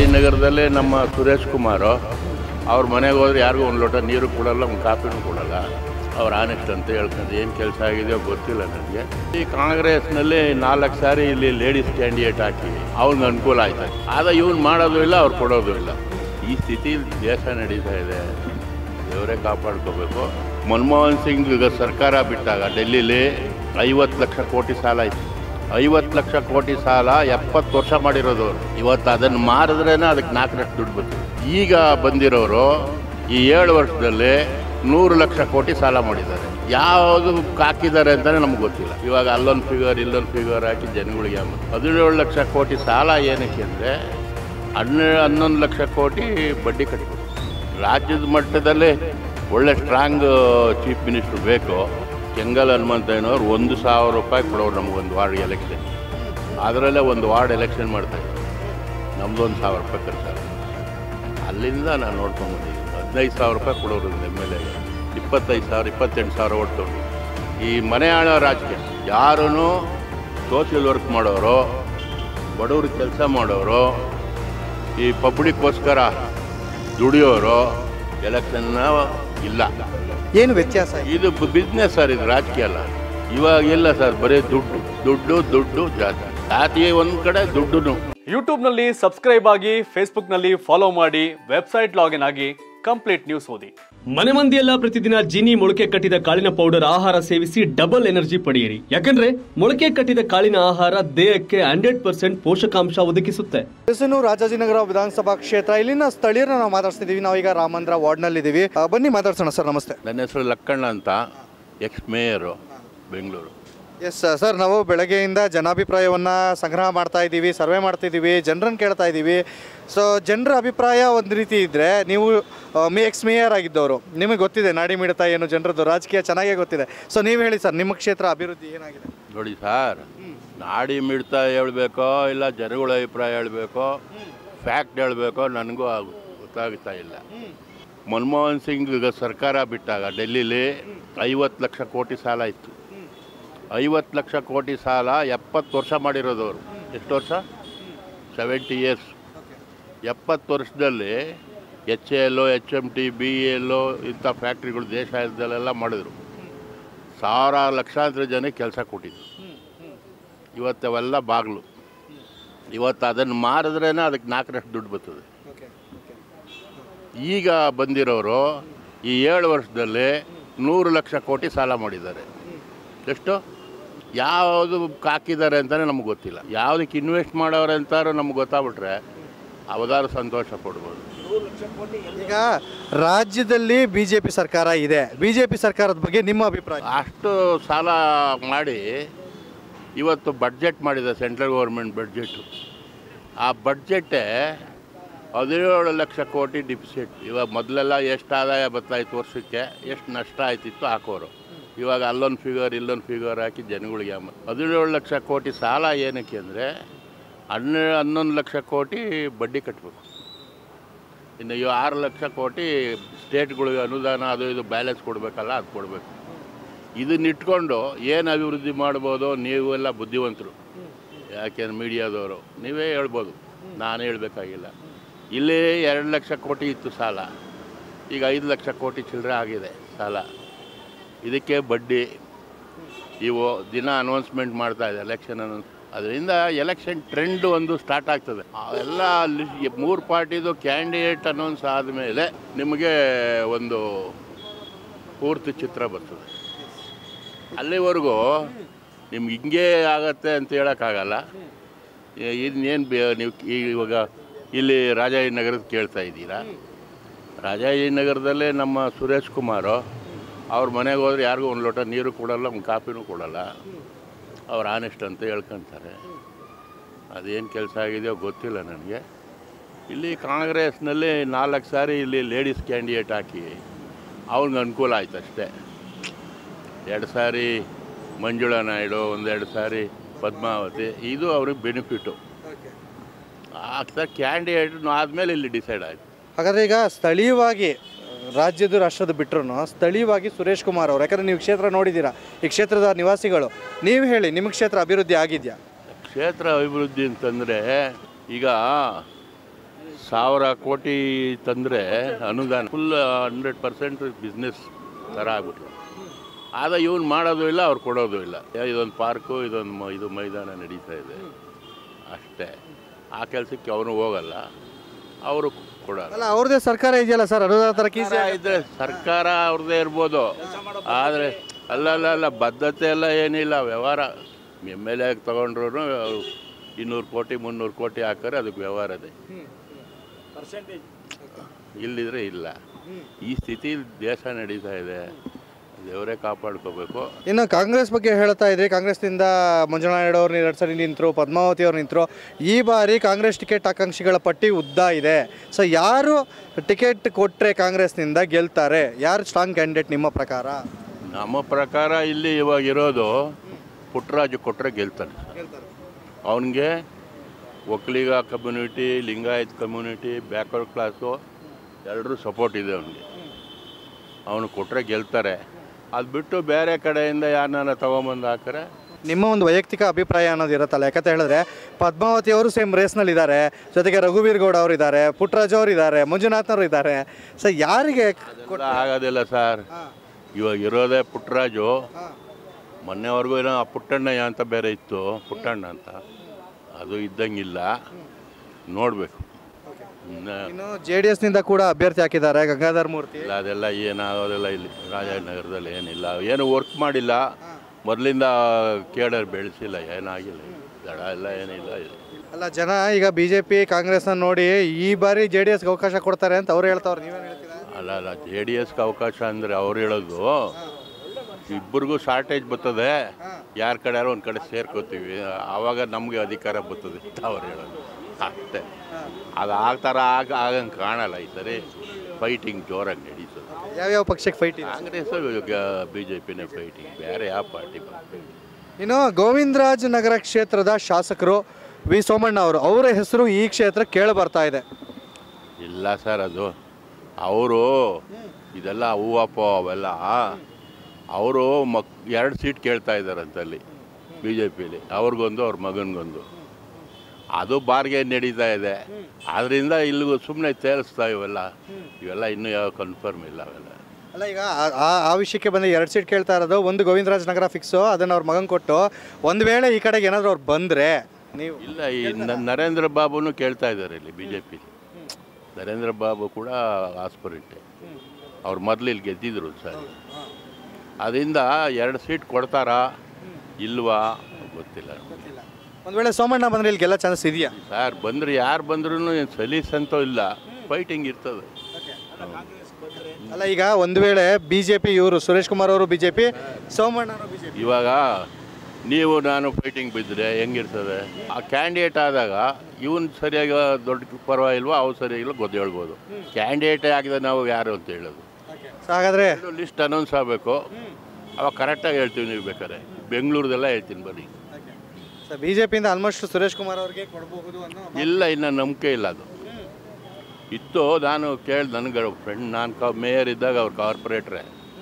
ರಾಜಾಜಿನಗರದಲ್ಲೇ ನಮ್ಮ ಸುರೇಶ್ ಕುಮಾರು ಅವ್ರ ಮನೆಗೆ ಹೋದ್ರೆ ಯಾರಿಗೂ ಒಂದು ಲೋಟ ನೀರು ಕೊಡಲ್ಲ ಒಂದು ಕಾಫಿನೂ ಕೊಡಲ್ಲ ಅವ್ರು ಆನೆಸ್ಟ್ ಅಂತ ಹೇಳ್ಕೊಂಡು ಏನು ಕೆಲಸ ಆಗಿದೆಯೋ ಗೊತ್ತಿಲ್ಲ ನನಗೆ ಈ ಕಾಂಗ್ರೆಸ್ನಲ್ಲಿ ನಾಲ್ಕು ಸಾರಿ ಇಲ್ಲಿ ಲೇಡೀಸ್ ಕ್ಯಾಂಡಿಡೇಟ್ ಹಾಕಿ ಅವ್ನಿಗೆ ಅನುಕೂಲ ಆಯ್ತು ಆಗ ಇವ್ನು ಮಾಡೋದು ಇಲ್ಲ ಅವ್ರು ಕೊಡೋದು ಇಲ್ಲ ಈ ಸ್ಥಿತಿಲಿ ದೇಶ ನಡೀತಾ ಇದೆ ಇವರೇ ಕಾಪಾಡ್ಕೋಬೇಕು ಮನಮೋಹನ್ ಸಿಂಗ್ ಈಗ ಸರ್ಕಾರ ಬಿಟ್ಟಾಗ ಡೆಲ್ಲಿಲಿ ಐವತ್ತು ಲಕ್ಷ ಕೋಟಿ ಸಾಲ ಇತ್ತು ಐವತ್ತು ಲಕ್ಷ ಕೋಟಿ ಸಾಲ ಎಪ್ಪತ್ತು ವರ್ಷ ಮಾಡಿರೋದು ಅವ್ರು. ಇವತ್ತು ಅದನ್ನು ಮಾರಿದ್ರೇನೆ ಅದಕ್ಕೆ ನಾಲ್ಕರಷ್ಟು ದುಡ್ಡು ಬರ್ತದೆ ಈಗ ಬಂದಿರೋರು ಈ ಏಳು ವರ್ಷದಲ್ಲಿ ನೂರು ಲಕ್ಷ ಕೋಟಿ ಸಾಲ ಮಾಡಿದ್ದಾರೆ ಯಾವುದು ಹಾಕಿದ್ದಾರೆ ಅಂತಲೇ ನಮ್ಗೆ ಗೊತ್ತಿಲ್ಲ ಇವಾಗ ಅಲ್ಲೊಂದು ಫಿಗರ್ ಇಲ್ಲೊಂದು ಫಿಗರ್ ಹಾಕಿ ಜನಗಳಿಗೆ ಆಮೇಲೆ ಹದಿನೇಳು ಲಕ್ಷ ಕೋಟಿ ಸಾಲ ಏನಕ್ಕೆ ಅಂದರೆ ಹನ್ನೆ ಹನ್ನೊಂದು ಲಕ್ಷ ಕೋಟಿ ಬಡ್ಡಿ ಕಟ್ಟಬೇಕು ರಾಜ್ಯದ ಮಟ್ಟದಲ್ಲೇ ಒಳ್ಳೆ ಸ್ಟ್ರಾಂಗ್ ಚೀಫ್ ಮಿನಿಸ್ಟ್ರು ಬೇಕು ಕೆಂಗಲ್ ಹನುಮಂತಯ್ಯನವ್ರು ಒಂದು ಸಾವಿರ ರೂಪಾಯಿ ಕೊಡೋರು ನಮಗೊಂದು ವಾರ್ಡ್ ಎಲೆಕ್ಷನ್ ಅದರಲ್ಲೇ ಒಂದು ವಾರ್ಡ್ ಎಲೆಕ್ಷನ್ ಮಾಡ್ತಾರೆ ನಮ್ದೊಂದು ಸಾವಿರ ರೂಪಾಯಿ ಖರ್ಚಾಗ ಅಲ್ಲಿಂದ ನಾನು ನೋಡ್ಕೊಂಡ್ಬಂದಿದ್ದೀನಿ ಹದಿನೈದು ಸಾವಿರ ರೂಪಾಯಿ ಕೊಡೋರು ಎಮ್ ಎಲ್ ಎಗೆ ಇಪ್ಪತ್ತೈದು ಸಾವಿರ ಇಪ್ಪತ್ತೆಂಟು ಸಾವಿರ ಓಟ್ ಈ ಮನೆ ಆಳೋ ರಾಜಕೀಯ ಯಾರೂ ಸೋಷಿಯಲ್ ವರ್ಕ್ ಮಾಡೋರು ಬಡವ್ರಿಗೆ ಕೆಲಸ ಮಾಡೋರು ಈ ಪಬ್ಲಿಕ್ಕೋಸ್ಕರ ದುಡಿಯೋರು ಎಲೆಕ್ಷನ್ನ ಇಲ್ಲ ಏನು ವ್ಯತ್ಯಾಸ ಇದೆ? ಇದು ಬಿಸ್ನೆಸ್ ಸರ್ ಇದು ರಾಜಕೀಯ ಅಲ್ಲ ಇವಾಗ ಇಲ್ಲ ಸರ್ ಬರೀ ದುಡ್ಡು ದುಡ್ಡು ದುಡ್ಡು ಜಾತಿ ಜಾತಿ ಒಂದು ಕಡೆ ದುಡ್ಡು ಯೂಟ್ಯೂಬ್ನಲ್ಲಿ ಸಬ್ಸ್ಕ್ರೈಬ್ ಆಗಿ ಫೇಸ್ಬುಕ್ನಲ್ಲಿ ಫಾಲೋ ಮಾಡಿ ವೆಬ್ಸೈಟ್ ಲಾಗಿನ್ ಆಗಿ ಕಂಪ್ಲೀಟ್ ನ್ಯೂಸ್ ಓದಿ ಮನೆ ಮಂದಿಯೆಲ್ಲ ಪ್ರತಿದಿನ ಜೀನಿ ಮೊಳಕೆ ಕಟ್ಟಿದ ಕಾಳಿನ ಪೌಡರ್ ಆಹಾರ ಸೇವಿಸಿ ಡಬಲ್ ಎನರ್ಜಿ ಪಡೆಯಿರಿ ಯಾಕಂದ್ರೆ ಮೊಳಕೆ ಕಟ್ಟಿದ ಕಾಳಿನ ಆಹಾರ ದೇಹಕ್ಕೆ ಹಂಡ್ರೆಡ್ ಪರ್ಸೆಂಟ್ ಪೋಷಕಾಂಶ ಒದಗಿಸುತ್ತೆ ಬಿಸಿನು ರಾಜಾಜಿನಗರ ವಿಧಾನಸಭಾ ಕ್ಷೇತ್ರ ಇಲ್ಲಿನ ಸ್ಥಳೀಯರನ್ನ ನಾವು ಮಾತಾಡ್ತಿದ್ದೀವಿ ನಾವೀಗ ರಾಮಂದ್ರ ವಾರ್ಡ್ನಲ್ಲಿ ಇದ್ದೀವಿ ಆ, ಬನ್ನಿ ಮಾತಾಡ್ಸೋಣ ಸರ್ ನಮಸ್ತೆ ನನ್ನ ಹೆಸರು ಲಕ್ಕಣ್ಣ ಅಂತ ex mayor Bengaluru yes sir ನಾವು ಬೆಳಗ್ಗೆಯಿಂದ ಜನಾಭಿಪ್ರಾಯವನ್ನ ಸಂಗ್ರಹ ಮಾಡ್ತಾ ಇದ್ದೀವಿ ಸರ್ವೆ ಮಾಡ್ತಿದ್ದೀವಿ ಜನರನ್ನು ಕೇಳ್ತಾ ಇದ್ದೀವಿ ಸೊ ಜನರ ಅಭಿಪ್ರಾಯ ಒಂದು ರೀತಿ ಇದ್ದರೆ ನೀವು ಮೇ ಎಕ್ಸ್ ಮೇಯರ್ ಆಗಿದ್ದವರು ನಿಮಗೆ ಗೊತ್ತಿದೆ ನಾಡಿ ಮಿಡ್ತಾ ಏನು ಜನರದ್ದು ರಾಜಕೀಯ ಚೆನ್ನಾಗೇ ಗೊತ್ತಿದೆ ಸೊ ನೀವು ಹೇಳಿ ಸರ್ ನಿಮ್ಮ ಕ್ಷೇತ್ರ ಅಭಿವೃದ್ಧಿ ಏನಾಗಿದೆ ನೋಡಿ ಸರ್ ನಾಡಿ ಮಿಡ್ತಾ ಹೇಳ್ಬೇಕೋ ಇಲ್ಲ ಜನಗಳ ಅಭಿಪ್ರಾಯ ಹೇಳಬೇಕೋ ಫ್ಯಾಕ್ಟ್ ಹೇಳಬೇಕೋ ನನಗೂ ಆಗ್- ಗೊತ್ತಾಗ್ತಾ ಇಲ್ಲ ಮನಮೋಹನ್ ಸಿಂಗ್ ಈಗ ಸರ್ಕಾರ ಬಿಟ್ಟಾಗ ಡೆಲ್ಲಿಲಿ ಐವತ್ತು ಲಕ್ಷ ಕೋಟಿ ಸಾಲ ಇತ್ತು ಐವತ್ತು ಲಕ್ಷ ಕೋಟಿ ಸಾಲ ಎಪ್ಪತ್ತು ವರ್ಷ ಮಾಡಿರೋದು ಅವರು ಎಷ್ಟು ವರ್ಷ ಸೆವೆಂಟಿ ಇಯರ್ಸ್ ಎಪ್ಪತ್ತು ವರ್ಷದಲ್ಲಿ H A L H M T B L ಇಂಥ ಫ್ಯಾಕ್ಟ್ರಿಗಳು ದೇಶದಲ್ಲೆಲ್ಲ ಮಾಡಿದ್ರು ಸಾವಿರಾರು ಲಕ್ಷಾಂತರ ಜನಕ್ಕೆ ಕೆಲಸ ಕೊಟ್ಟಿದ್ರು ಇವತ್ತು ಅವೆಲ್ಲ ಬಾಗಿಲು ಇವತ್ತು ಅದನ್ನು ಮಾರಿದ್ರೇ ಅದಕ್ಕೆ ನಾಲ್ಕರಷ್ಟು ದುಡ್ಡು ಬರ್ತದೆ ಈಗ ಬಂದಿರೋರು ಈ ಏಳು ವರ್ಷದಲ್ಲಿ ನೂರು ಲಕ್ಷ ಕೋಟಿ ಸಾಲ ಮಾಡಿದ್ದಾರೆ ಎಷ್ಟು ಯಾವುದು ಹಾಕಿದ್ದಾರೆ ಅಂತಲೇ ನಮ್ಗೆ ಗೊತ್ತಿಲ್ಲ ಯಾವುದಕ್ಕೆ ಇನ್ವೆಸ್ಟ್ ಮಾಡೋರು ಅಂತಾರು ನಮ್ಗೆ ಗೊತ್ತಾಗ್ಬಿಟ್ರೆ ಅವದಾರು ಸಂತೋಷ ಪಡ್ಬೋದು ಈಗ ರಾಜ್ಯದಲ್ಲಿ ಬಿ ಜೆ ಪಿ ಸರ್ಕಾರ ಇದೆ ಬಿ ಜೆ ಪಿ ಸರ್ಕಾರದ ಬಗ್ಗೆ ನಿಮ್ಮ ಅಭಿಪ್ರಾಯ ಅಷ್ಟು ಸಾಲ ಮಾಡಿ ಇವತ್ತು ಬಡ್ಜೆಟ್ ಮಾಡಿದೆ ಸೆಂಟ್ರಲ್ ಗೌರ್ಮೆಂಟ್ ಬಡ್ಜೆಟು ಆ ಬಡ್ಜೆಟ್ಟೇ ಹದಿನೇಳು ಲಕ್ಷ ಕೋಟಿ ಡಿಫಿಸಿಟ್ ಇವಾಗ ಮೊದಲೆಲ್ಲ ಎಷ್ಟು ಆದಾಯ ಬರ್ತಾಯಿತ್ತು ವರ್ಷಕ್ಕೆ ಎಷ್ಟು ನಷ್ಟ ಆಯ್ತಿತ್ತು ಹಾಕೋರು ಇವಾಗ ಅಲ್ಲೊಂದು ಫಿಗರ್ ಇಲ್ಲೊಂದು ಫಿಗರ್ ಹಾಕಿ ಜನಗಳಿಗೆ ಆಮೇಲೆ ಹದಿನೇಳು ಲಕ್ಷ ಕೋಟಿ ಸಾಲ ಏನಕ್ಕೆ ಅಂದರೆ ಹನ್ನೆ ಹನ್ನೊಂದು ಲಕ್ಷ ಕೋಟಿ ಬಡ್ಡಿ ಕಟ್ಟಬೇಕು ಇನ್ನು ಇವು ಆರು ಲಕ್ಷ ಕೋಟಿ ಸ್ಟೇಟ್ಗಳಿಗೆ ಅನುದಾನ ಅದು ಇದು ಬ್ಯಾಲೆನ್ಸ್ ಕೊಡಬೇಕಲ್ಲ ಅದು ಕೊಡಬೇಕು ಇದನ್ನ ಇಟ್ಕೊಂಡು ಏನು ಅಭಿವೃದ್ಧಿ ಮಾಡ್ಬೋದು ನೀವೆಲ್ಲ ಬುದ್ಧಿವಂತರು ಯಾಕೆಂದ್ರೆ ಮೀಡಿಯಾದವರು ನೀವೇ ಹೇಳ್ಬೋದು ನಾನು ಹೇಳಬೇಕಾಗಿಲ್ಲ ಇಲ್ಲಿ ಎರಡು ಲಕ್ಷ ಕೋಟಿ ಇತ್ತು ಸಾಲ ಈಗ ಐದು ಲಕ್ಷ ಕೋಟಿ ಚಿಲ್ಲರೆ ಆಗಿದೆ ಸಾಲ ಇದಕ್ಕೆ ಬಡ್ಡಿ ಇವು ದಿನ ಅನೌನ್ಸ್ಮೆಂಟ್ ಮಾಡ್ತಾ ಇದೆ ಎಲೆಕ್ಷನ್ ಅನೌನ್ಸ್ ಅದರಿಂದ ಎಲೆಕ್ಷನ್ ಟ್ರೆಂಡ್ ಒಂದು ಸ್ಟಾರ್ಟ್ ಆಗ್ತದೆ ಎಲ್ಲ ಮೂರು ಪಾರ್ಟಿದು ಕ್ಯಾಂಡಿಡೇಟ್ ಅನೌನ್ಸ್ ಆದಮೇಲೆ ನಿಮಗೆ ಒಂದು ಪೂರ್ತಿ ಚಿತ್ರ ಬರ್ತದೆ ಅಲ್ಲಿವರೆಗೂ ನಿಮ್ಗೆ ಹಿಂಗೆ ಆಗತ್ತೆ ಅಂತ ಹೇಳೋಕ್ಕಾಗಲ್ಲ ಇನ್ನೇನು ಬೇ ನೀವು ಈ- ಇವಾಗ ಇಲ್ಲಿ ರಾಜಾಜಿನಗರದ ಕೇಳ್ತಾ ಇದ್ದೀರಾ ರಾಜಾಜಿನಗರದಲ್ಲೇ ನಮ್ಮ ಸುರೇಶ್ ಕುಮಾರು ಅವ್ರ ಮನೆಗೆ ಹೋದ್ರೆ ಯಾರಿಗೂ ಒಂದು ಲೋಟ ನೀರು ಕೊಡಲ್ಲ ಒಂದು ಕಾಫಿನೂ ಕೊಡಲ್ಲ ಅವ್ರು ಆನೆಸ್ಟ್ ಅಂತ ಹೇಳ್ಕೊಂತಾರೆ ಅದೇನು ಕೆಲಸ ಆಗಿದೆಯೋ ಗೊತ್ತಿಲ್ಲ ನನಗೆ ಇಲ್ಲಿ ಕಾಂಗ್ರೆಸ್ನಲ್ಲಿ ನಾಲ್ಕು ಸಾರಿ ಇಲ್ಲಿ ಲೇಡೀಸ್ ಕ್ಯಾಂಡಿಡೇಟ್ ಹಾಕಿ ಅವ್ನಿಗೆ ಅನುಕೂಲ ಆಯ್ತು ಅಷ್ಟೇ ಎರಡು ಸಾರಿ ಮಂಜುಳಾ ನಾಯ್ಡು ಒಂದೆರಡು ಸಾರಿ ಪದ್ಮಾವತಿ ಇದು ಅವ್ರಿಗೆ ಬೆನಿಫಿಟ್ಟು ಆ ಕ್ಯಾಂಡಿಡೇಟ್ ಆದಮೇಲೆ ಇಲ್ಲಿ ಡಿಸೈಡ್ ಆಯಿತು ಹಾಗಾದ್ರೆ ಈಗ ಸ್ಥಳೀಯವಾಗಿ ರಾಜ್ಯದ ರಾಷ್ಟ್ರದ ಬಿಟ್ಟರು ಸ್ಥಳೀಯವಾಗಿ ಸುರೇಶ್ ಕುಮಾರ್ ಅವರು ಯಾಕಂದ್ರೆ ನೀವು ಕ್ಷೇತ್ರ ನೋಡಿದ್ದೀರಾ ಈ ಕ್ಷೇತ್ರದ ನಿವಾಸಿಗಳು ನೀವು ಹೇಳಿ ನಿಮ್ಮ ಕ್ಷೇತ್ರ ಅಭಿವೃದ್ಧಿ ಆಗಿದೆಯಾ ಕ್ಷೇತ್ರ ಅಭಿವೃದ್ಧಿ ಅಂತಂದರೆ ಈಗ ಸಾವಿರ ಕೋಟಿ ತಂದರೆ ಅನುದಾನ ಫುಲ್ ಹಂಡ್ರೆಡ್ ಪರ್ಸೆಂಟ್ ಬಿಸ್ನೆಸ್ ಥರ ಆಗ್ಬಿಟ್ರು ಆದ ಇವನು ಮಾಡೋದು ಇಲ್ಲ ಅವ್ರು ಕೊಡೋದು ಇಲ್ಲ ಏ, ಇದೊಂದು ಪಾರ್ಕು ಇದೊಂದು ಮ- ಇದು ಮೈದಾನ ನಡೀತಾ ಇದೆ ಅಷ್ಟೇ ಆ ಕೆಲಸಕ್ಕೆ ಅವನು ಹೋಗಲ್ಲ ಅವರು ಕೊಡಲ್ಲ ಅಲ್ಲ ಅವ್ರದ್ದೇ ಸರ್ಕಾರ ಇದೆಯಲ್ಲ ಸರ್ ಅನುದಾನ ತರಕ್ಕೆ ಈಸಿ ಸರ್ಕಾರ ಇದ್ರೆ ಸರ್ಕಾರ ಅವ್ರದ್ದೇ ಇರ್ಬೋದು ಆದರೆ ಅಲ್ಲ ಅಲ್ಲ ಅಲ್ಲ ಬದ್ಧತೆ ಎಲ್ಲ ಏನಿಲ್ಲ ವ್ಯವಹಾರ ಎಮ್ ಎಲ್ ಎ ತೊಗೊಂಡ್ರು ಇನ್ನೂರು ಕೋಟಿ ಮುನ್ನೂರು ಕೋಟಿ ಹಾಕಿದ್ರೆ ಅದಕ್ಕೆ ವ್ಯವಹಾರದೇ ಇಲ್ಲಿದ್ರೆ ಇಲ್ಲ ಈ ಸ್ಥಿತಿ ದೇಶ ನಡೀತಾ ಇದೆ ದೇವರೇ ಕಾಪಾಡ್ಕೋಬೇಕು ಇನ್ನು ಕಾಂಗ್ರೆಸ್ ಬಗ್ಗೆ ಹೇಳ್ತಾ ಇದ್ರಿ ಕಾಂಗ್ರೆಸ್ನಿಂದ ಮಂಜುನಾಯ್ಡು ಅವ್ರು ಎರಡು ಸರಿ ನಿಂತರು ಪದ್ಮಾವತಿ ಅವ್ರು ನಿಂತರು ಈ ಬಾರಿ ಕಾಂಗ್ರೆಸ್ ಟಿಕೆಟ್ ಆಕಾಂಕ್ಷಿಗಳ ಪಟ್ಟಿ ಉದ್ದ ಇದೆ ಸೊ ಯಾರು ಟಿಕೆಟ್ ಕೊಟ್ಟರೆ ಕಾಂಗ್ರೆಸ್ನಿಂದ ಗೆಲ್ತಾರೆ ಯಾರು ಸ್ಟ್ರಾಂಗ್ ಕ್ಯಾಂಡಿಡೇಟ್ ನಿಮ್ಮ ಪ್ರಕಾರ ನಮ್ಮ ಪ್ರಕಾರ ಇಲ್ಲಿ ಇವಾಗ ಇರೋದು ಪುಟ್ಟರಾಜು ಕೊಟ್ಟರೆ ಗೆಲ್ತಾನೆ ಅವನಿಗೆ Vokkaliga community Lingayat community backward class ಎಲ್ಲರೂ ಸಪೋರ್ಟ್ ಇದೆ ಅವನಿಗೆ ಅವನು ಕೊಟ್ಟರೆ ಗೆಲ್ತಾರೆ ಅದು ಬಿಟ್ಟು ಬೇರೆ ಕಡೆಯಿಂದ ಯಾರನ್ನ ತೊಗೊಂಬಂದು ಹಾಕಿದ್ರೆ ನಿಮ್ಮ ಒಂದು ವೈಯಕ್ತಿಕ ಅಭಿಪ್ರಾಯ ಅನ್ನೋದು ಇರುತ್ತಲ್ಲ ಯಾಕಂತ ಹೇಳಿದ್ರೆ ಪದ್ಮಾವತಿ ಅವರು ಸೇಮ್ ರೇಸ್ನಲ್ಲಿ ಇದ್ದಾರೆ ಜೊತೆಗೆ ರಘುವೀರ್ ಗೌಡ ಅವರು ಇದ್ದಾರೆ ಪುಟ್ಟರಾಜು ಅವರು ಇದ್ದಾರೆ ಮಂಜುನಾಥ್ನವರು ಇದ್ದಾರೆ ಸೊ ಯಾರಿಗೆ ಎಲ್ಲ ಆಗೋದಿಲ್ಲ ಸರ್ ಇವಾಗ ಇರೋದೇ ಪುಟ್ಟರಾಜು ಮೊನ್ನೆವರೆಗೂ ಏನೋ ಆ ಪುಟ್ಟಣ್ಣಯ್ಯ ಅಂತ ಬೇರೆ ಇತ್ತು ಪುಟ್ಟಣ್ಣ ಅಂತ ಅದು ಇದ್ದಂಗಿಲ್ಲ ನೋಡಬೇಕು ಇನ್ನು ಇನ್ನು ಜೆ ಡಿ ಎಸ್ನಿಂದ ಕೂಡ ಅಭ್ಯರ್ಥಿ ಹಾಕಿದ್ದಾರೆ ಗಂಗಾಧರ್ ಮೂರ್ತಿ ಇಲ್ಲ ಅದೆಲ್ಲ ಏನಾಗೋದಿಲ್ಲ ಇಲ್ಲಿ ರಾಜನಗರದಲ್ಲಿ ಏನಿಲ್ಲ ಏನು ವರ್ಕ್ ಮಾಡಿಲ್ಲ ಮೊದಲಿಂದ ಕೇಡರ್ ಬೆಳೆಸಿಲ್ಲ ಏನಾಗಿಲ್ಲ ದಡ ಎಲ್ಲ ಏನಿಲ್ಲ ಇಲ್ಲಿ ಅಲ್ಲ ಜನ ಈಗ ಬಿ ಜೆ ಪಿ ಕಾಂಗ್ರೆಸ್ನ ನೋಡಿ ಈ ಬಾರಿ ಜೆ ಡಿ ಎಸ್ಗೆ ಅವಕಾಶ ಕೊಡ್ತಾರೆ ಅಂತ ಅವ್ರು ಹೇಳ್ತಾವ್ರು ನೀವೇನು ಹೇಳ್ತೀರಾ ಅಲ್ಲ ಅಲ್ಲ ಜೆ ಡಿ ಎಸ್ಗೆ ಅವಕಾಶ ಅಂದರೆ ಅವ್ರು ಹೇಳೋದು ಇಬ್ಬರಿಗೂ ಶಾರ್ಟೇಜ್ ಬರ್ತದೆ ಯಾರ ಕಡೆ ಯಾರೋ ಒಂದು ಕಡೆ ಸೇರ್ಕೋತೀವಿ ಆವಾಗ ನಮಗೆ ಅಧಿಕಾರ ಬರ್ತದೆ ಅಂತ ಅವ್ರು ಹೇಳೋದು ಅಷ್ಟೇ ಅದು ಆ ಥರ ಆಗ ಆಗಂಗೆ ಕಾಣಲ್ಲ ಈ ಸರಿ ಫೈಟಿಂಗ್ ಜೋರಾಗಿ ನಡೀತದೆ ಯಾವ್ಯಾವ ಪಕ್ಷಕ್ಕೆ ಫೈಟ್ ಇದೆ ಕಾಂಗ್ರೆಸ್ಸು ಬಿ ಜೆ ಪಿನೇ ಫೈಟಿಂಗ್ ಬೇರೆ ಯಾವ ಪಾರ್ಟಿ ಇನ್ನು ಗೋವಿಂದರಾಜ್ ನಗರ ಕ್ಷೇತ್ರದ ಶಾಸಕರು ವಿ ಸೋಮಣ್ಣ ಅವರು ಅವರ ಹೆಸರು ಈ ಕ್ಷೇತ್ರ ಕೇಳಿ ಬರ್ತಾ ಇದೆ ಇಲ್ಲ ಸರ್ ಅದು ಅವರು ಇದೆಲ್ಲ ಹೂವಪ್ಪ ಅವೆಲ್ಲ ಅವರು ಮಕ್ ಎರಡು ಸೀಟ್ ಕೇಳ್ತಾ ಇದ್ದಾರಂತೆ ಅಲ್ಲಿ ಬಿ ಜೆ ಪಿಲಿ ಅವ್ರಿಗೊಂದು ಅವ್ರ ಮಗನಿಗೊಂದು ಅದು ಬಾರ್ಗೆ ನಡೀತಾ ಇದೆ ಆದ್ದರಿಂದ ಇಲ್ಲಿಗೂ ಸುಮ್ಮನೆ ತೇಲಿಸ್ತಾ ಇವೆಲ್ಲ ಇವೆಲ್ಲ ಇನ್ನೂ ಯಾವ ಕನ್ಫರ್ಮ್ ಇಲ್ಲ ಅವೆಲ್ಲ ಅಲ್ಲ ಈಗ ಆ- ಆ- ಆ ವಿಷಯಕ್ಕೆ ಬಂದು ಎರಡು ಸೀಟ್ ಕೇಳ್ತಾ ಇರೋದು ಒಂದು ಗೋವಿಂದರಾಜ್ ನಗರ ಫಿಕ್ಸು ಅದನ್ನು ಅವ್ರ ಮಗನ್ ಕೊಟ್ಟು ಒಂದು ವೇಳೆ ಈ ಕಡೆಗೆ ಏನಾದರೂ ಅವ್ರು ಬಂದರೆ ನೀವು ಇಲ್ಲ ಈ ನ- ನರೇಂದ್ರ ಬಾಬುನು ಕೇಳ್ತಾ ಇದ್ದಾರೆ ಇಲ್ಲಿ B J P Narendra Babu ಕೂಡ ಆಸ್ಪರಿಟ್ಟೆ ಅವ್ರು ಮೊದಲು ಇಲ್ಲಿ ಗೆದ್ದಿದ್ರು ಸರ್ ಅದರಿಂದ ಎರಡು ಸೀಟ್ ಕೊಡ್ತಾರಾ ಇಲ್ವಾ ಗೊತ್ತಿಲ್ಲ ಒಂದು ವೇಳೆ ಸೋಮಣ್ಣ ಬಂದರೆ ಇಲ್ಲಿ ಗೆಲ್ಲ ಚಾನ್ಸ್ ಇದೆಯಾ ಸರ್ ಬಂದ್ರೆ ಯಾರು ಬಂದ್ರೂ ಸಲೀಸ್ ಅಂತೂ ಇಲ್ಲ ಫೈಟಿಂಗ್ ಇರ್ತದೆ ಅಲ್ಲ ಈಗ ಒಂದು ವೇಳೆ ಬಿ ಜೆ ಪಿ ಇವರು ಸುರೇಶ್ ಕುಮಾರ್ ಅವರು ಬಿ ಜೆ ಪಿ ಸೋಮಣ್ಣ ಅವರು ಬಿ ಜೆ ಪಿ ಇವಾಗ ನೀವು ನಾನು ಫೈಟಿಂಗ್ ಬಿದ್ದರೆ ಹೆಂಗಿರ್ತದೆ ಆ ಕ್ಯಾಂಡಿಡೇಟ್ ಆದಾಗ ಇವನು ಸರಿಯಾಗಿ ದೊಡ್ಡ ಪರವಾಗಿಲ್ವಾ ಅವ್ರು ಸರಿಯಾಗಿಲ್ಲ ಗೊತ್ತು ಹೇಳ್ಬೋದು ಕ್ಯಾಂಡಿಡೇಟೇ ಆಗಿದೆ ನಾವು ಯಾರು ಅಂತ ಹೇಳೋದು ಸೊ ಹಾಗಾದರೆ ಲಿಸ್ಟ್ ಅನೌನ್ಸ್ ಆಗಬೇಕು ಅವಾಗ ಕರೆಕ್ಟಾಗಿ ಹೇಳ್ತೀವಿ ನೀವು ಬೇಕಾದ್ರೆ ಬೆಂಗಳೂರದೆಲ್ಲ ಹೇಳ್ತೀನಿ ಬನ್ನಿ ಸೊ ಬಿ ಜೆ ಪಿಯಿಂದ ಆಲ್ಮೋಸ್ಟ್ ಸುರೇಶ್ ಕುಮಾರ್ ಅವ್ರಿಗೆ ಕೊಡಬಹುದು ಅನ್ನೋ ಇಲ್ಲ ಇನ್ನು ನಂಬಿಕೆ ಇಲ್ಲ ಅದು ಇತ್ತು ನಾನು ಕೇಳ್ದೆ ನನಗೆ ಫ್ರೆಂಡ್ ನಾನು ಕ ಮೇಯರ್ ಇದ್ದಾಗ ಅವ್ರು ಕಾರ್ಪೊರೇಟ್ರೆ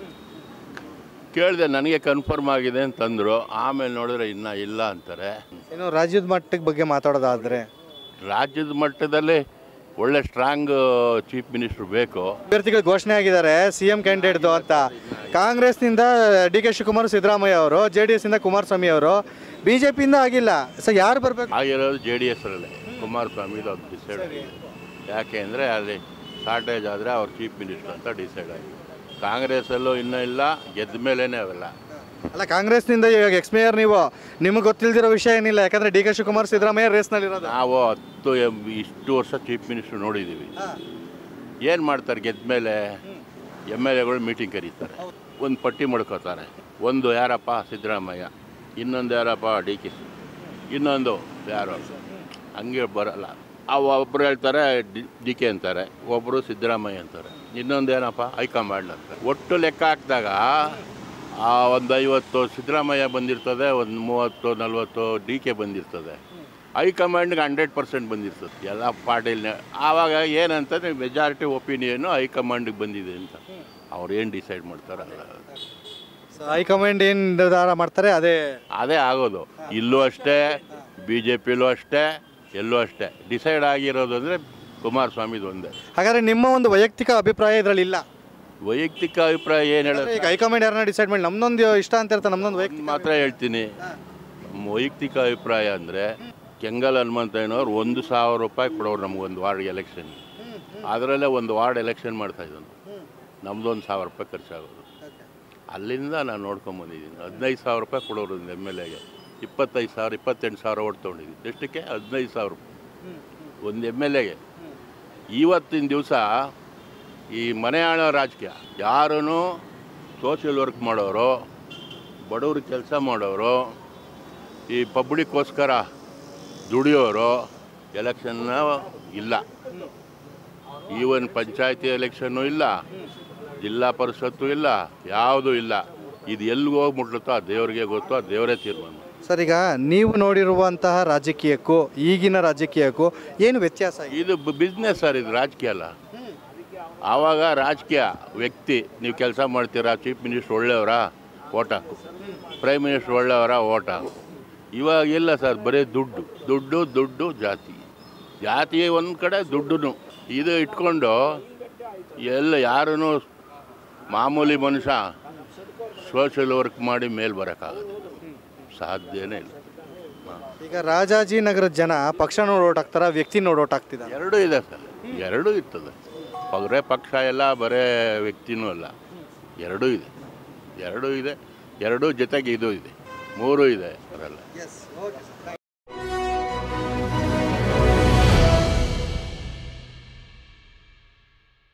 ಕೇಳಿದೆ ನನಗೆ ಕನ್ಫರ್ಮ್ ಆಗಿದೆ ಅಂತಂದರು ಆಮೇಲೆ ನೋಡಿದ್ರೆ ಇನ್ನೂ ಇಲ್ಲ ಅಂತಾರೆ ಇನ್ನು ರಾಜ್ಯದ ಮಟ್ಟದ ಬಗ್ಗೆ ಮಾತಾಡೋದಾದರೆ ರಾಜ್ಯದ ಮಟ್ಟದಲ್ಲಿ ಒಳ್ಳೆ ಸ್ಟ್ರಾಂಗ್ ಚೀಫ್ ಮಿನಿಸ್ಟ್ರು ಬೇಕು ಅಭ್ಯರ್ಥಿಗಳು ಘೋಷಣೆ ಆಗಿದ್ದಾರೆ ಸಿ ಎಂ ಕ್ಯಾಂಡಿಡೇಟ್ದು ಅಂತ ಕಾಂಗ್ರೆಸ್ನಿಂದ ಡಿ ಕೆ ಶಿವಕುಮಾರ್ ಸಿದ್ದರಾಮಯ್ಯ ಅವರು ಜೆ ಡಿ ಎಸ್ನಿಂದ ಕುಮಾರಸ್ವಾಮಿ ಅವರು ಬಿ ಜೆ ಪಿಯಿಂದ ಆಗಿಲ್ಲ ಸೊ ಯಾರು ಬರಬೇಕು ಆಗಿರೋದು ಜೆ ಡಿ ಎಸ್ರಲ್ಲೇ ಕುಮಾರಸ್ವಾಮಿದು ಅದು ಡಿಸೈಡ್ ಆಗಿದೆ ಯಾಕೆ ಅಂದರೆ ಅಲ್ಲಿ ಶಾರ್ಟೇಜ್ ಆದರೆ ಅವ್ರು ಚೀಫ್ ಮಿನಿಸ್ಟರ್ ಅಂತ ಡಿಸೈಡ್ ಆಗಿದೆ ಕಾಂಗ್ರೆಸ್ಸಲ್ಲೂ ಇನ್ನೂ ಇಲ್ಲ ಗೆದ್ದ ಮೇಲೇ ಅವೆಲ್ಲ ಅಲ್ಲ ಕಾಂಗ್ರೆಸ್ನಿಂದ ಇವಾಗ ಎಕ್ಸ್ ಮೇಯರ್ ನೀವು ನಿಮಗೆ ಗೊತ್ತಿಲ್ದಿರೋ ವಿಷಯ ಏನಿಲ್ಲ ಯಾಕಂದ್ರೆ ಡಿ ಕೆ ಶಿವಕುಮಾರ್ ಸಿದ್ದರಾಮಯ್ಯ ರೇಸ್ನಲ್ಲಿ ಇರೋದು ನಾವು ಹತ್ತು ಎಂ- ಇಷ್ಟು ವರ್ಷ ಚೀಫ್ ಮಿನಿಸ್ಟರ್ ನೋಡಿದ್ದೀವಿ ಏನು ಮಾಡ್ತಾರೆ ಗೆದ್ದ ಮೇಲೆ ಎಮ್ ಎಲ್ ಎಗಳು ಮೀಟಿಂಗ್ ಕರೀತಾರೆ ಒಂದು ಪಟ್ಟಿ ಮಾಡ್ಕೋತಾರೆ ಒಂದು ಯಾರಪ್ಪ ಸಿದ್ದರಾಮಯ್ಯ ಇನ್ನೊಂದು ಯಾರಪ್ಪ ಡಿ ಕೆ ಇನ್ನೊಂದು ಯಾರು ಹಂಗೆ ಬರಲ್ಲ ಅವು ಒಬ್ಬರು ಹೇಳ್ತಾರೆ ಡಿ ಕೆ ಅಂತಾರೆ ಒಬ್ಬರು ಸಿದ್ದರಾಮಯ್ಯ ಅಂತಾರೆ ಇನ್ನೊಂದು ಏನಪ್ಪ ಹೈಕಮಾಂಡ್ ಅಂತಾರೆ ಒಟ್ಟು ಲೆಕ್ಕ ಹಾಕಿದಾಗ ಆ ಒಂದು ಐವತ್ತು ಸಿದ್ದರಾಮಯ್ಯ ಬಂದಿರ್ತದೆ ಒಂದು ಮೂವತ್ತು ನಲ್ವತ್ತು ಡಿ ಕೆ ಬಂದಿರ್ತದೆ ಹೈಕಮಾಂಡ್ಗೆ ಹಂಡ್ರೆಡ್ ಪರ್ಸೆಂಟ್ ಬಂದಿರ್ತದೆ ಎಲ್ಲ ಪಾರ್ಟಿಲಿ ಆವಾಗ ಏನಂತಂದರೆ ಮೆಜಾರಿಟಿ ಒಪಿನಿಯನ್ನು ಹೈಕಮಾಂಡಿಗೆ ಬಂದಿದೆ ಅಂತ ಅವ್ರು ಏನು ಡಿಸೈಡ್ ಮಾಡ್ತಾರಲ್ಲ ಸೊ ಹೈಕಮಾಂಡ್ ಏನು ನಿರ್ಧಾರ ಮಾಡ್ತಾರೆ ಅದೇ ಅದೇ ಆಗೋದು ಇಲ್ಲೂ ಅಷ್ಟೇ ಬಿ ಜೆ ಪಿಲೂ ಅಷ್ಟೇ ಎಲ್ಲೂ ಅಷ್ಟೇ ಡಿಸೈಡ್ ಆಗಿರೋದು ಅಂದರೆ ಕುಮಾರಸ್ವಾಮಿದು ಒಂದೇ ಹಾಗಾದ್ರೆ ನಿಮ್ಮ ಒಂದು ವೈಯಕ್ತಿಕ ಅಭಿಪ್ರಾಯ ಇದರಲ್ಲಿ ಇಲ್ಲ ವೈಯಕ್ತಿಕ ಅಭಿಪ್ರಾಯ ಏನು ಹೇಳೋದು ಈಗ ಹೈಕಮಾಂಡ್ ಯಾರನ್ನ ಡಿಸೈಡ್ ಮಾಡಿ ನಮ್ದೊಂದು ಇಷ್ಟ ಅಂತ ಇರ್ತಾರೆ ನಮ್ದೊಂದು ವೈಯಕ್ತಿಕ ಮಾತ್ರ ಹೇಳ್ತೀನಿ ವೈಯಕ್ತಿಕ ಅಭಿಪ್ರಾಯ ಅಂದರೆ ಕೆಂಗಲ್ ಹನುಮಂತಯ್ಯನವ್ರು ಒಂದು ಸಾವಿರ ರೂಪಾಯಿ ಕೊಡೋರು ನಮಗೊಂದು ವಾರ್ಡ್ ಎಲೆಕ್ಷನ್ ಅದರಲ್ಲೇ ಒಂದು ವಾರ್ಡ್ ಎಲೆಕ್ಷನ್ ಮಾಡ್ತಾ ಇದ್ದಾನೆ ನಮ್ದೊಂದು ಸಾವಿರ ರೂಪಾಯಿ ಖರ್ಚಾಗೋದು ಅಲ್ಲಿಂದ ನಾನು ನೋಡ್ಕೊಂಬಂದಿದ್ದೀನಿ ಹದಿನೈದು ಸಾವಿರ ರೂಪಾಯಿ ಕೊಡೋರು ಒಂದು ಎಮ್ ಎಲ್ ಎಗೆ ಇಪ್ಪತ್ತೈದು ಸಾವಿರ ಇಪ್ಪತ್ತೆಂಟು ಸಾವಿರ ಓಟ್ ತೊಗೊಂಡಿದ್ದೀನಿ ಎಷ್ಟಕ್ಕೆ ಹದಿನೈದು ಸಾವಿರ ರೂಪಾಯಿ ಒಂದು ಎಮ್ ಎಲ್ ಎಗೆ ಇವತ್ತಿನ ದಿವಸ ಈ ಮನೆ ಆಳೋ ರಾಜಕೀಯ ಯಾರೂ ಸೋಷಿಯಲ್ ವರ್ಕ್ ಮಾಡೋರು ಬಡವ್ರ ಕೆಲಸ ಮಾಡೋರು ಈ ಪಬ್ಲಿಕ್ಕೋಸ್ಕರ ದುಡಿಯೋರು ಎಲೆಕ್ಷನ್ನ ಇಲ್ಲ ಈವನ್ ಪಂಚಾಯತಿ ಎಲೆಕ್ಷನ್ನು ಇಲ್ಲ ಜಿಲ್ಲಾ ಪರಿಷತ್ತು ಇಲ್ಲ ಯಾವುದೂ ಇಲ್ಲ ಇದು ಎಲ್ಲಿಗೆ ಹೋಗಿ ಮುಟ್ಲುತ್ತೋ ಆ ದೇವ್ರಿಗೆ ಗೊತ್ತು ಆ ದೇವರೇ ತೀರ್ಮಾನ ಸರ್ ಈಗ ನೀವು ನೋಡಿರುವಂತಹ ರಾಜಕೀಯಕ್ಕೂ ಈಗಿನ ರಾಜಕೀಯಕ್ಕೂ ಏನು ವ್ಯತ್ಯಾಸ ಇದೆ ಇದು ಬಿಸ್ನೆಸ್ ಸರ್ ಇದು ರಾಜಕೀಯ ಅಲ್ಲ ಆವಾಗ ರಾಜಕೀಯ ವ್ಯಕ್ತಿ ನೀವು ಕೆಲಸ ಮಾಡ್ತೀರಾ ಚೀಫ್ ಮಿನಿಸ್ಟರ್ ಒಳ್ಳೆಯವರಾ ಓಟ್ ಹಾಕು ಪ್ರೈಮ್ ಮಿನಿಸ್ಟರ್ ಒಳ್ಳೆಯವರಾ ಓಟ್ ಹಾಕು ಇವಾಗ ಇಲ್ಲ ಸರ್ ಬರೀ ದುಡ್ಡು ದುಡ್ಡು ದುಡ್ಡು ಜಾತಿ ಜಾತಿ ಒಂದು ಕಡೆ ದುಡ್ಡು ಇದು ಇಟ್ಕೊಂಡು ಎಲ್ಲ ಯಾರೂ ಮಾಮೂಲಿ ಮನುಷ್ಯ ಸೋಷಿಯಲ್ ವರ್ಕ್ ಮಾಡಿ ಮೇಲೆ ಬರೋಕ್ಕಾಗಲ್ಲ ಸಾಧ್ಯನೇ ಇಲ್ಲ ಈಗ ರಾಜಾಜಿನಗರದ ಜನ ಪಕ್ಷ ನೋಡಿ ಓಟ್ ಹಾಕ್ತಾರ ವ್ಯಕ್ತಿ ನೋಡಿ ಓಟ್ ಹಾಕ್ತಿದ್ದಾರೆ ಎರಡೂ ಇದೆ ಸರ್ ಎರಡೂ ಇರ್ತದೆ ಬರೇ ಪಕ್ಷ ಎಲ್ಲ ಬರೇ ವ್ಯಕ್ತಿನೂ ಅಲ್ಲ ಎರಡೂ ಇದೆ ಎರಡೂ ಇದೆ ಎರಡೂ ಜೊತೆಗೆ ಇದು ಇದೆ ಮೂರೂ ಇದೆ ಅದರಲ್ಲ